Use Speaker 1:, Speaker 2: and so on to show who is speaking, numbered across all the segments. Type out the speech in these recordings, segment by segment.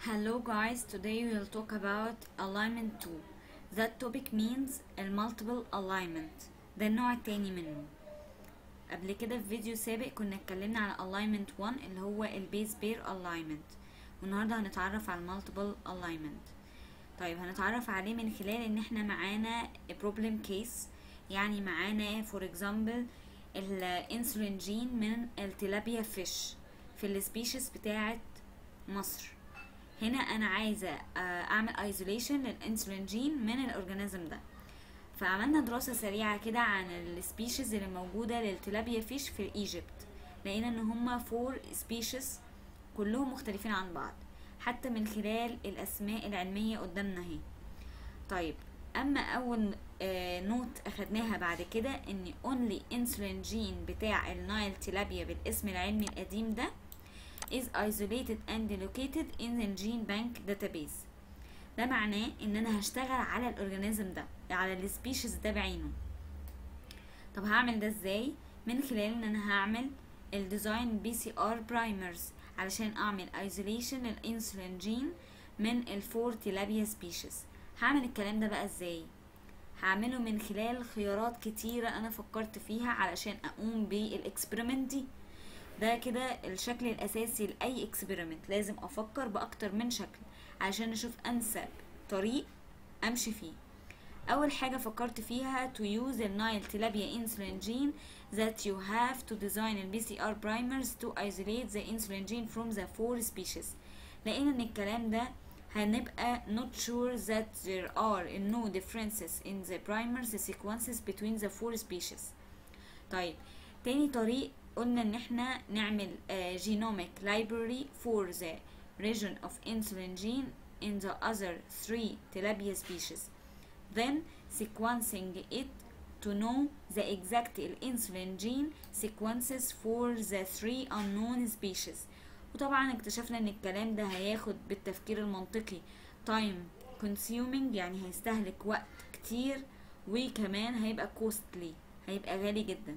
Speaker 1: Hello guys, today we will talk about alignment 2 That topic means المultiple alignment ده النوع التاني منه قبل كده في فيديو سابق كنا اتكلمنا على alignment 1 اللي هو البيس بير alignment والنهاردة هنتعرف على المالتيبل alignment طيب هنتعرف عليه من خلال ان احنا معانا problem case يعني معانا for example الانسولين جين من التلابيا فيش في السبيشيز بتاعة مصر هنا انا عايزه اعمل ايزوليشن للانسولين جين من الاورجانيزم ده فعملنا دراسه سريعه كده عن السبيشيز اللي موجوده للتلابيا فيش في ايجيبت لقينا ان هما فور سبيشيز كلهم مختلفين عن بعض حتى من خلال الاسماء العلميه قدامنا اهي طيب اما اول آه نوت اخدناها بعد كده ان only insulin جين بتاع النايل تلابيا بالاسم العلمي القديم ده is isolated and located in the gene bank database ده معناه ان انا هشتغل على الاورجانيزم ده على السبيشيز ده بعينه طب هعمل ده ازاي من خلال ان انا هعمل الديزاين بي سي ار برايمرز علشان اعمل ايزوليشن للانسولين جين من الفور تيلابيا سبيشيز هعمل الكلام ده بقى ازاي هعمله من خلال خيارات كتيرة انا فكرت فيها علشان اقوم بالاكسبيرمنت دي ده كده الشكل الاساسي لاي اكسبيرمنت لازم افكر باكتر من شكل عشان اشوف انسب طريق امشي فيه اول حاجة فكرت فيها to use the Nile tilapia insulin gene that you have to design the BCR primers to isolate the insulin gene from the four species لقينا ان الكلام ده هنبقى not sure that there are no differences in the primers sequences between the four species طيب تاني طريق قلنا ان احنا نعمل uh, genomic library for the region of insulin gene in the other three tilapia species then sequencing it to know the exact insulin gene sequences for the three unknown species وطبعا اكتشفنا ان الكلام ده هياخد بالتفكير المنطقي time consuming يعني هيستهلك وقت كتير وكمان هيبقى costly هيبقى غالي جدا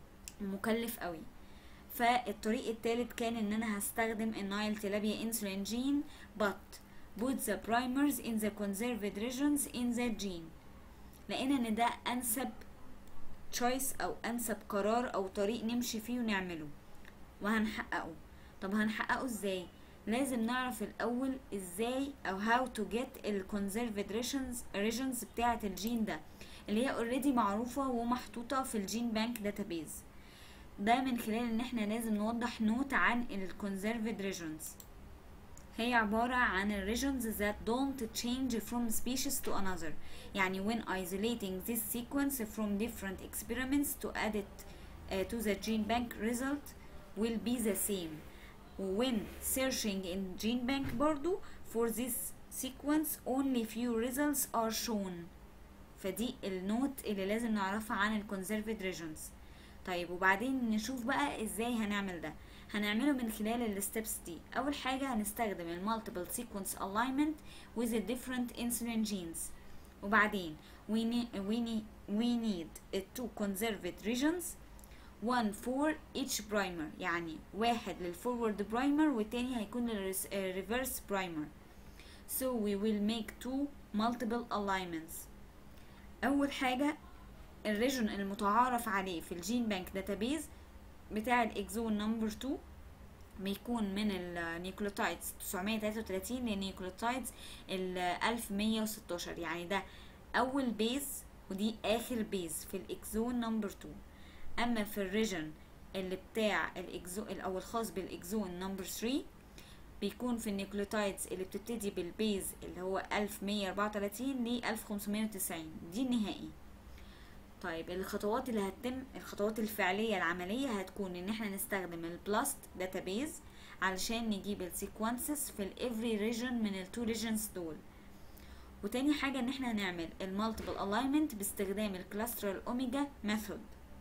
Speaker 1: ومكلف قوي فالطريق التالت كان ان انا هستخدم النايل تلابيا انسولين جين but put the primers in the conserved regions in the gene لقينا ان ده انسب choice او انسب قرار او طريق نمشي فيه ونعمله وهنحققه طب هنحققه ازاي لازم نعرف الاول ازاي او how to get ال conserved regions regions بتاعه الجين ده اللي هي already معروفه ومحطوطه في الجين بانك داتابيز ده من خلال ان احنا لازم نوضح نوت عن ال conserved regions هي عبارة عن ال regions that don't change from species to another يعني when isolating this sequence from different experiments to add it uh, to the gene bank result will be the same when searching in gene bank برضو for this sequence only few results are shown فدي النوت اللي لازم نعرفها عن ال conserved regions طيب وبعدين نشوف بقى ازاي هنعمل ده هنعمله من خلال الستبس دي اول حاجه هنستخدم المالتيبل سيكونس alignment with the different insulin genes وبعدين we need we need we need two conserved regions one for each primer يعني واحد للفورورد برايمر والتاني هيكون للريفرس برايمر so we will make two multiple alignments اول حاجه الريجن المتعارف عليه في الجين بانك داتابيز بتاع الاكزون نمبر 2 بيكون من النيوكليوتايدز 933 للنيوكليوتايدز ال 1116 يعني ده اول بيز ودي اخر بيز في الاكزون نمبر 2 اما في الريجن اللي بتاع الاكزون او الخاص بالاكزون نمبر 3 بيكون في النيوكليوتايدز اللي بتبتدي بالبيز اللي هو 1134 ل 1590 دي النهائي طيب الخطوات اللي هتتم الخطوات الفعليه العمليه هتكون ان احنا نستخدم البلاست داتابيز علشان نجيب السيكونسز في الافري ريجن من التو ريجنز دول وتاني حاجه ان احنا هنعمل المالتيبل الاينمنت باستخدام الكلاسترال اوميجا ميثود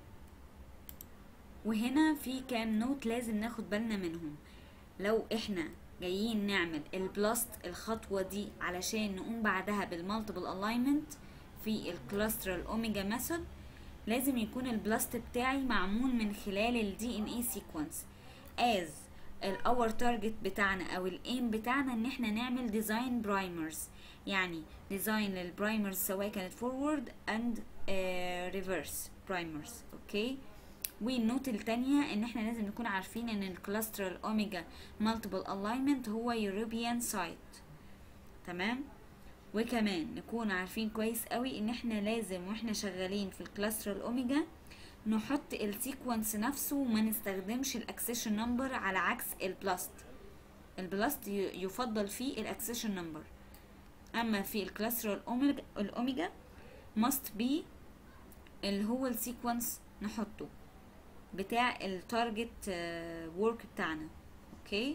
Speaker 1: وهنا في كام نوت لازم ناخد بالنا منهم لو احنا جايين نعمل البلاست الخطوه دي علشان نقوم بعدها بالمالتيبل الاينمنت في الكلاسترال اوميجا ميثود لازم يكون البلاست بتاعي معمول من خلال ال DNA sequence as الاور تارجت بتاعنا او الايم بتاعنا ان احنا نعمل ديزاين برايمرز يعني ديزاين للبرايمرز سواء كانت فورورد اند ريفرس برايمرز اوكي والنوت التانية ان احنا لازم نكون عارفين ان الكلاسترال اوميجا مالتيبل الاينمنت هو يوروبيان سايت تمام وكمان نكون عارفين كويس قوي ان احنا لازم واحنا شغالين في الكلاسترال اوميجا نحط السيكونس نفسه وما نستخدمش الاكسيشن نمبر على عكس البلاست البلاست يفضل فيه الاكسيشن نمبر اما في الكلاسترال اوميجا الاوميجا must be اللي هو السيكونس نحطه بتاع التارجت ورك بتاعنا اوكي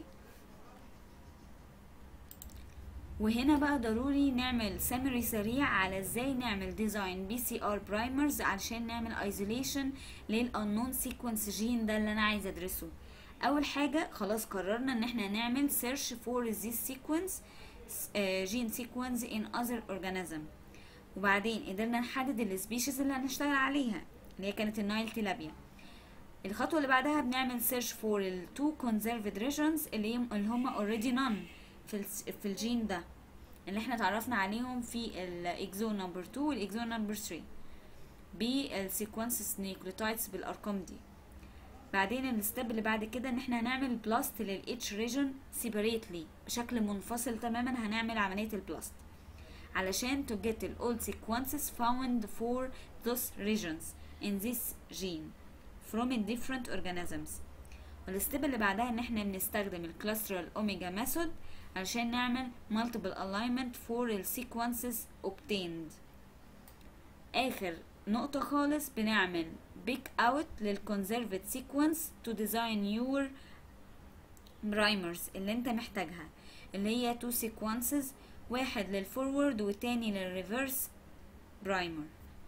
Speaker 1: وهنا بقى ضروري نعمل سمري سريع على ازاي نعمل ديزاين بي سي ار برايمرز علشان نعمل ايزوليشن للانون سيكونس جين ده اللي انا عايزه ادرسه اول حاجه خلاص قررنا ان احنا نعمل سيرش فور this سيكونس جين سيكونس ان اذر اورجانيزم وبعدين قدرنا نحدد السبيشيز اللي هنشتغل عليها اللي هي كانت النايل تيلابيا الخطوه اللي بعدها بنعمل سيرش فور التو كونزرفد ريجنز اللي اللي هم اوريدي نون في في الجين ده اللي احنا اتعرفنا عليهم في الاكزون نمبر 2 والاكزون نمبر 3 بالسيكونسز نيوكليوتايدز بالارقام دي بعدين الستيب اللي بعد كده ان احنا هنعمل بلاست للاتش ريجن سيبريتلي بشكل منفصل تماما هنعمل عمليه البلاست علشان to get the old sequences found for those regions in this gene from a different organisms والستيب اللي بعدها ان احنا بنستخدم الكلاسترال اوميجا ميثود علشان نعمل multiple alignment for the sequences obtained اخر نقطة خالص بنعمل بيك اوت للconserved sequence to design your primers اللي انت محتاجها اللي هي two sequences واحد للفورورد والتاني للريفرس برايمر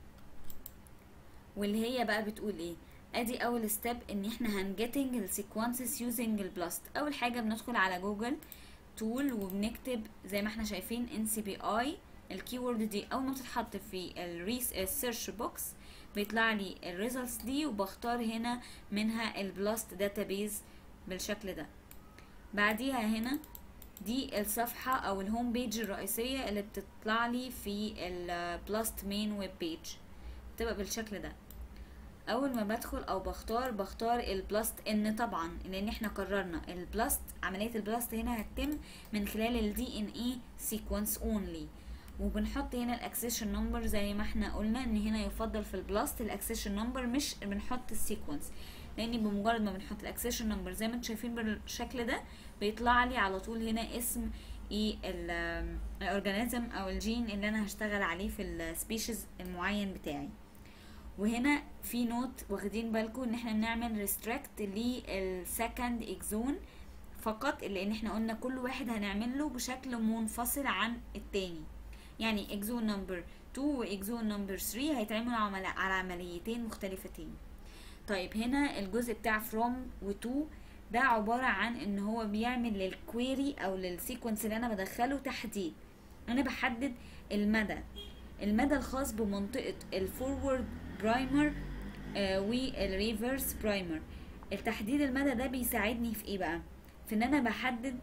Speaker 1: واللي هي بقى بتقول ايه ادي اول ستيب ان احنا هنجيتنج السيكونسز يوزنج البلاست اول حاجه بندخل على جوجل تول وبنكتب زي ما احنا شايفين ان سي بي اي الكيورد دي اول ما بتتحط في الريس السيرش بوكس بيطلع لي الريزلتس دي وبختار هنا منها البلاست داتابيز بالشكل ده بعديها هنا دي الصفحة او الهوم بيج الرئيسية اللي بتطلع لي في البلاست مين ويب بيج بتبقى بالشكل ده اول ما بدخل او بختار بختار البلاست ان طبعا لان احنا قررنا البلاست عمليه البلاست هنا هتتم من خلال الدي ان اي سيكونس اونلي وبنحط هنا الاكسيشن نمبر زي ما احنا قلنا ان هنا يفضل في البلاست الاكسيشن نمبر مش بنحط السيكونس لان بمجرد ما بنحط الاكسيشن نمبر زي ما انتم شايفين بالشكل ده بيطلع لي على طول هنا اسم ايه الاورجانيزم او الجين اللي انا هشتغل عليه في السبيشيز المعين بتاعي وهنا في نوت واخدين بالكم ان احنا بنعمل ريستريكت للسكند اكزون فقط لان احنا قلنا كل واحد هنعمل له بشكل منفصل عن التاني يعني اكزون نمبر 2 واكزون نمبر 3 هيتعملوا عمل على عمليتين مختلفتين طيب هنا الجزء بتاع from و to ده عبارة عن ان هو بيعمل للكويري او للسيكونس اللي انا بدخله تحديد انا بحدد المدى المدى الخاص بمنطقة الفورورد برايمر آه والريفرس برايمر التحديد المدى ده بيساعدني في ايه بقى في ان انا بحدد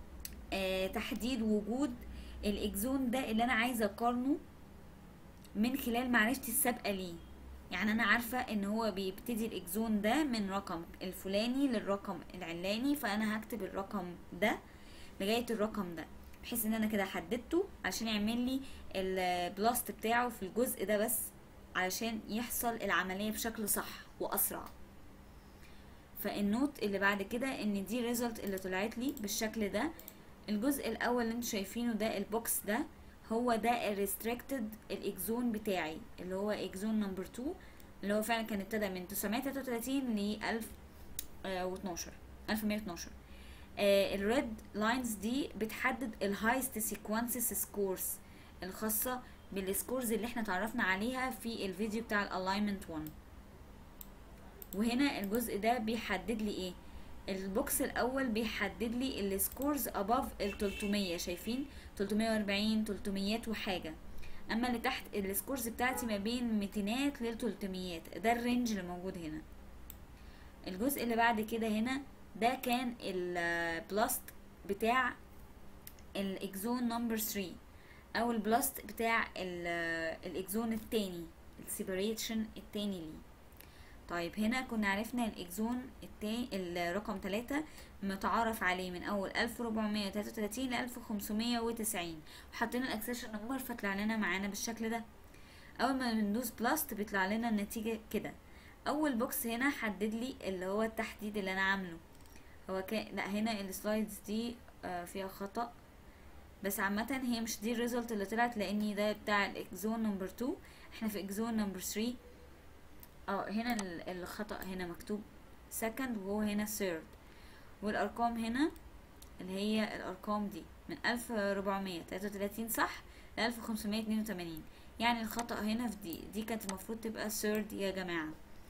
Speaker 1: آه تحديد وجود الاكزون ده اللي انا عايزه اقارنه من خلال معرفتي السابقه ليه يعني انا عارفه ان هو بيبتدي الاكزون ده من رقم الفلاني للرقم العلاني فانا هكتب الرقم ده لغايه الرقم ده بحيث ان انا كده حددته عشان يعمل لي البلاست بتاعه في الجزء ده بس علشان يحصل العملية بشكل صح وأسرع فالنوت اللي بعد كده ان دي ريزلت اللي طلعت لي بالشكل ده الجزء الاول اللي انتوا شايفينه ده البوكس ده هو ده الريستريكتد الاكزون بتاعي اللي هو اكزون نمبر 2 اللي هو فعلا كان ابتدى من 933 ل 1012 1112 الريد لاينز دي بتحدد الهايست سيكونسز سكورز الخاصه بالسكورز اللي احنا اتعرفنا عليها في الفيديو بتاع الالاينمنت 1 وهنا الجزء ده بيحدد لي ايه البوكس الاول بيحدد لي السكورز اباف ال 300 شايفين 340 300 وحاجه اما اللي تحت السكورز بتاعتي ما بين 200 لل 300 ده الرينج اللي موجود هنا الجزء اللي بعد كده هنا ده كان البلاست بتاع الاكزون نمبر 3 او البلاست بتاع الاكزون التاني السيبريشن التاني ليه طيب هنا كنا عرفنا الاكزون التاني الرقم 3 متعارف عليه من اول 1433 ل 1590 وحطينا الاكسشن نمبر فطلع لنا معانا بالشكل ده اول ما بندوس بلاست بيطلع لنا النتيجه كده اول بوكس هنا حدد لي اللي هو التحديد اللي انا عامله هو كان لا هنا السلايدز دي آه فيها خطأ بس عامة هي مش دي الريزلت اللي طلعت لاني ده بتاع الاكزون نمبر 2 احنا في اكزون نمبر 3 اه هنا الخطأ هنا مكتوب second وهو هنا third والارقام هنا اللي هي الارقام دي من 1433 صح ل 1582 يعني الخطأ هنا في دي دي كانت المفروض تبقى third يا جماعة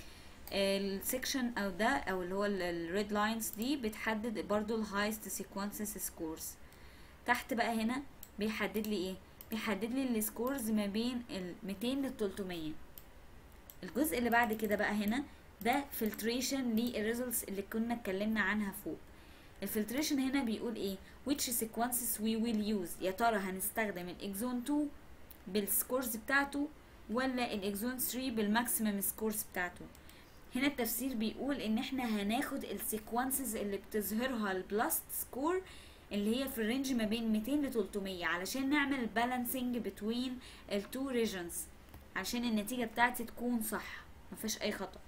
Speaker 1: السكشن او ده او اللي هو الريد لاينز دي بتحدد برضو الهايست سيكونسز سكورز تحت بقى هنا بيحدد لي ايه بيحدد لي السكورز ما بين ال 200 لل 300 الجزء اللي بعد كده بقى هنا ده فلتريشن للريزلتس اللي كنا اتكلمنا عنها فوق الفلتريشن هنا بيقول ايه which sequences we will use يا ترى هنستخدم الاكزون 2 بالسكورز بتاعته ولا الاكزون 3 بالماكسيمم سكورز بتاعته هنا التفسير بيقول ان احنا هناخد السيكونسز اللي بتظهرها البلاست سكور اللي هي في الرينج ما بين 200 ل 300 علشان نعمل بالانسنج بتوين التو ريجنز عشان النتيجة بتاعتي تكون صح مفيش اي خطأ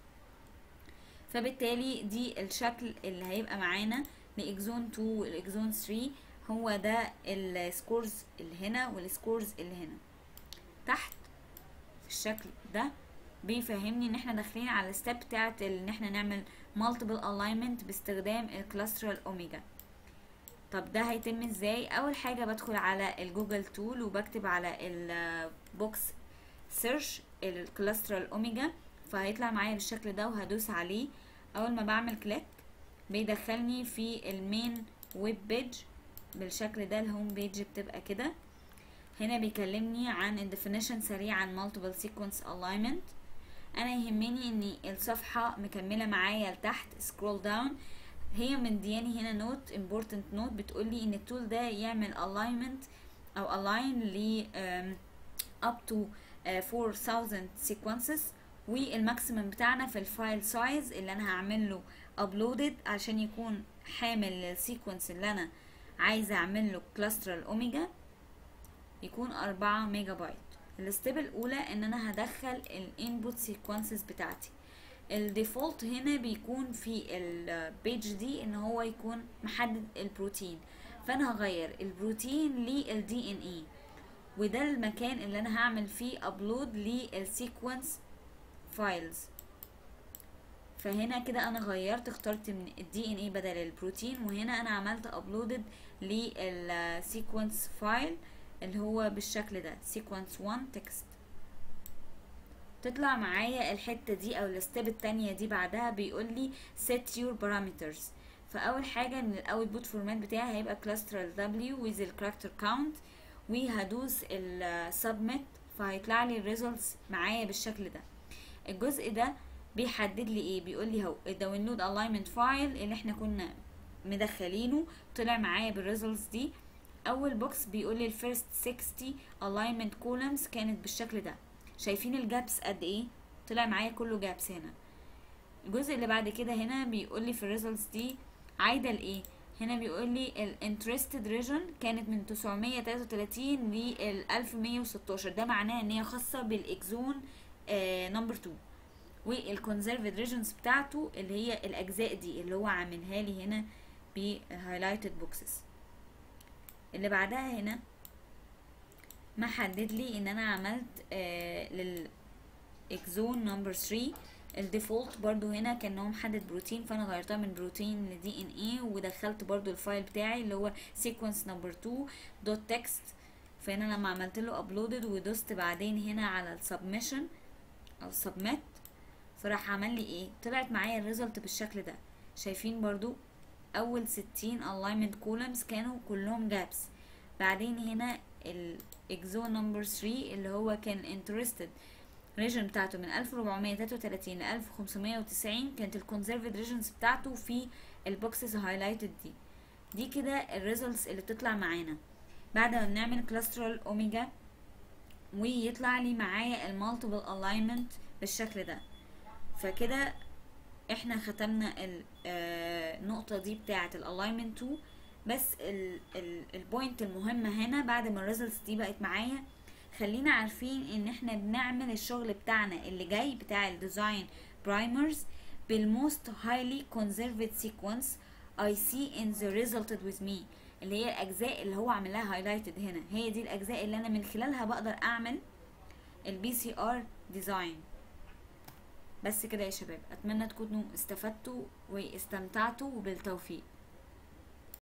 Speaker 1: فبالتالي دي الشكل اللي هيبقى معانا لاكزون 2 والاكزون 3 هو ده السكورز اللي هنا والسكورز اللي هنا تحت في الشكل ده بيفهمني ان احنا داخلين على الستep بتاعت ان احنا نعمل multiple alignment باستخدام الكلاسترال اوميجا طب ده هيتم ازاي اول حاجة بدخل على الجوجل تول وبكتب على البوكس سيرش الكلاسترال اوميجا فهيطلع معايا بالشكل ده وهدوس عليه اول ما بعمل كليك بيدخلني في المين ويب بيج بالشكل ده الهوم بيج بتبقى كده هنا بيكلمني عن الديفينيشن سريع عن multiple sequence alignment انا يهمني ان الصفحة مكملة معايا لتحت سكرول داون هي مدياني هنا نوت important نوت بتقولي ان التول ده يعمل alignment او align ل um, up to uh, 4000 sequences والماكسيمم بتاعنا في الفايل سايز اللي انا هعمل له uploaded عشان يكون حامل للسيكونس اللي انا عايزه اعمل له كلاسترال اوميجا يكون أربعة ميجا بايت الستيب الاولى ان انا هدخل الانبوت سيكونسز بتاعتي الديفولت هنا بيكون في البيج دي ان هو يكون محدد البروتين فانا هغير البروتين للدي ان اي وده المكان اللي انا هعمل فيه ابلود للسيكونس فايلز فهنا كده انا غيرت اخترت من الدي ان اي بدل البروتين وهنا انا عملت ابلودد للسيكونس فايل اللي هو بالشكل ده sequence 1 text تطلع معايا الحتة دي او الستيب التانية دي بعدها بيقول لي set your parameters فاول حاجة ان الاوتبوت فورمات بتاعي هيبقى clustral w with the character count وهدوس ال submit فهيطلع لي الريزلتس معايا بالشكل ده الجزء ده بيحدد لي ايه بيقول لي هو الداونلود الاينمنت فايل اللي احنا كنا مدخلينه طلع معايا بالريزلتس دي اول بوكس بيقول لي الفيرست 60 الاينمنت كولمز كانت بالشكل ده شايفين الجابس قد ايه طلع معايا كله جابس هنا الجزء اللي بعد كده هنا بيقول لي في الريزلتس دي عايده لايه هنا بيقول لي الانترستد ريجن كانت من 933 ل 1116 ده معناه ان هي خاصه بالاكزون نمبر 2 والكونزرفد ريجنز بتاعته اللي هي الاجزاء دي اللي هو عاملها لي هنا بهايلايتد بوكسز اللي بعدها هنا محدد لي ان انا عملت آه للاكزون نمبر 3 الديفولت برضو هنا كان هو محدد بروتين فانا غيرتها من بروتين لدي ان اي ودخلت برضو الفايل بتاعي اللي هو sequence number 2 دوت تكست فهنا لما عملت له ابلودد ودوست بعدين هنا على السبمشن او سبميت فراح عمل لي ايه طلعت معايا الريزلت بالشكل ده شايفين برضو اول 60 alignment columns كانوا كلهم جابس بعدين هنا الاكزون نمبر 3 اللي هو كان interested ريجن بتاعته من 1433 ل 1590 كانت الكونسرفد ريجنز بتاعته في البوكسز هايلايتد دي دي كده الريزلتس اللي بتطلع معانا بعد ما بنعمل كلاسترول اوميجا ويطلع لي معايا المالتيبل الاينمنت بالشكل ده فكده احنا ختمنا ال- آه، النقطة دي بتاعة الالاينمنت 2 بس البوينت المهمة هنا بعد ما الريزلتس دي بقت معايا خلينا عارفين ان احنا بنعمل الشغل بتاعنا اللي جاي بتاع الديزاين برايمرز بالموست highly conserved sequence I see in the resulted with me اللي هي الاجزاء اللي هو عاملها highlighted هنا هي دي الاجزاء اللي انا من خلالها بقدر اعمل البي سي ار ديزاين بس كده يا شباب اتمنى تكونوا استفدتوا واستمتعتوا وبالتوفيق